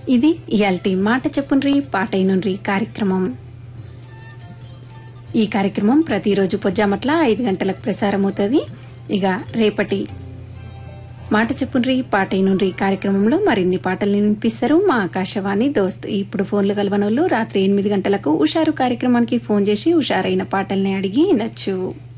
ఇది ఇయాల్టి మాట చెప్పుండ్రి పాటైనుండ్రి కార్యక్రమం ఈ కార్యక్రమం ప్రతిరోజు పొజ్జామట్ల ఐదు గంటలకు ప్రసారమవుతుంది ఇక రేపటి మాట చెప్పుండ్రి పాటైనుండ్రి కార్యక్రమంలో మరిన్ని పాటల్ని వినిపిస్తారు మా ఆకాశవాణి దోస్త్ ఇప్పుడు ఫోన్లు కలవనోళ్ళు రాత్రి ఎనిమిది గంటలకు ఉషారు కార్యక్రమానికి ఫోన్ చేసి ఉషారైన పాటల్ని అడిగి వినొచ్చు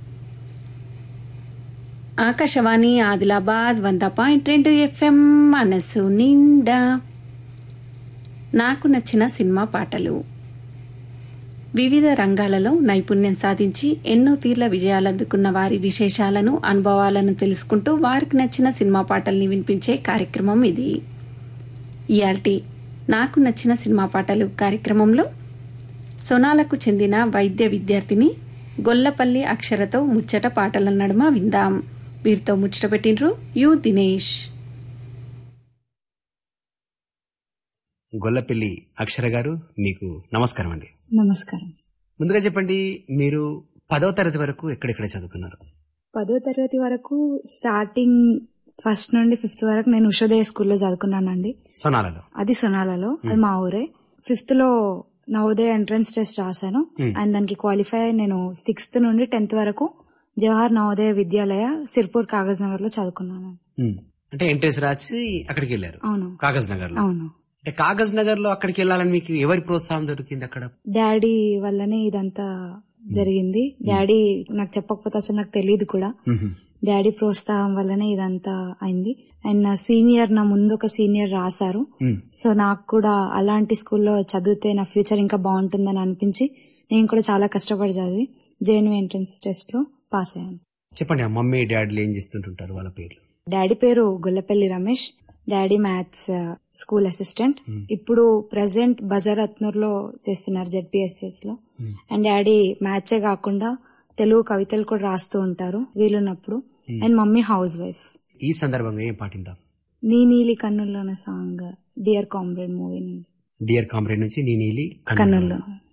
ఆకాశవాణి ఆదిలాబాద్ వంద పాయింట్ రెండు ఎఫ్ఎం మనసు నిండా నాకు నచ్చిన సినిమా పాటలు వివిధ రంగాలలో నైపుణ్యం సాధించి ఎన్నో తీర్ల విజయాలందుకున్న వారి విశేషాలను అనుభవాలను తెలుసుకుంటూ వారికి నచ్చిన సినిమా పాటల్ని వినిపించే కార్యక్రమం ఇది ఇయాల్టి నాకు నచ్చిన సినిమా పాటలు కార్యక్రమంలో సొనాలకు చెందిన వైద్య విద్యార్థిని గొల్లపల్లి అక్షరతో ముచ్చట పాటల నడుమ విందాం వీరితో ముచ్చట పెట్టినరు యు దినేష్ గొల్లపల్లి అక్షర గారు మీకు నమస్కారం అండి నమస్కారం ముందుగా చెప్పండి మీరు పదవ తరగతి వరకు ఎక్కడెక్కడ చదువుకున్నారు పదో తరగతి వరకు స్టార్టింగ్ ఫస్ట్ నుండి ఫిఫ్త్ వరకు నేను ఉషోదయ స్కూల్లో చదువుకున్నానండి సోనాలలో అది సొనాలలో అది మా ఊరే ఫిఫ్త్ లో నవోదయ ఎంట్రన్స్ టెస్ట్ రాశాను అండ్ దానికి క్వాలిఫై అయి నేను సిక్స్త్ నుండి టెన్త్ వరకు జవహర్ నవోదయ విద్యాలయ సిర్పూర్ కాగజ్ నగర్ లో చదువుకున్నాను ఉమ్. అంటే ఎంట్రెన్స్ రాసి అక్కడికి వెళ్ళారు అవును కాగజ్ నగర్ లో అవును అంటే కాగజ్ నగర్ లో అక్కడికి వెళ్ళాలని మీకు ఎవరి ప్రోత్సాహం దొరికింది అక్కడ డాడీ వల్లనే ఇదంతా జరిగింది డాడీ నాకు చెప్పకపోతే అసలు నాకు తెలియదు కూడా ఉహు. డాడీ ప్రోత్సాహం వల్లనే ఇదంతా అయింది అండ్ నా సీనియర్ నా ముందు ఒక సీనియర్ రాశారు ఉమ్. సో నాకు కూడా అలాంటి స్కూల్లో చదివితే నా ఫ్యూచర్ ఇంకా బాగుంటుందని అనిపించి నేను కూడా చాలా కష్టపడి చదివి జేఎన్యూ ఎంట్రన్స్ టెస్ట్ లో పాస్ అయ్యాను చెప్పండి ఆ మమ్మీ డాడీలు ఏం చేస్తుంటుంటారు వాళ్ళ పేర్లు డాడీ పేరు Gollapalli Ramesh daddy maths school assistant ఇప్పుడు ప్రెసెంట్ బజార్ అత్నూర్ లో చేస్తున్నారు జెడ్పిఎస్ఎస్ లో అండ్ డాడీ మ్యాథ్సే కాకుండా తెలుగు కవితలు కూడా రాస్తూ ఉంటారు వీలున్నప్పుడు అండ్ మమ్మీ హౌస్ వైఫ్ ఈ సందర్భంగా ఏం పాటిందాం నీ నీలి కన్నుల్లోన సాంగ్ డియర్ కామ్రేడ్ మూవీ నుండి డియర్ కామ్రేడ్ నుంచి నీ నీలి కన్నుల్లో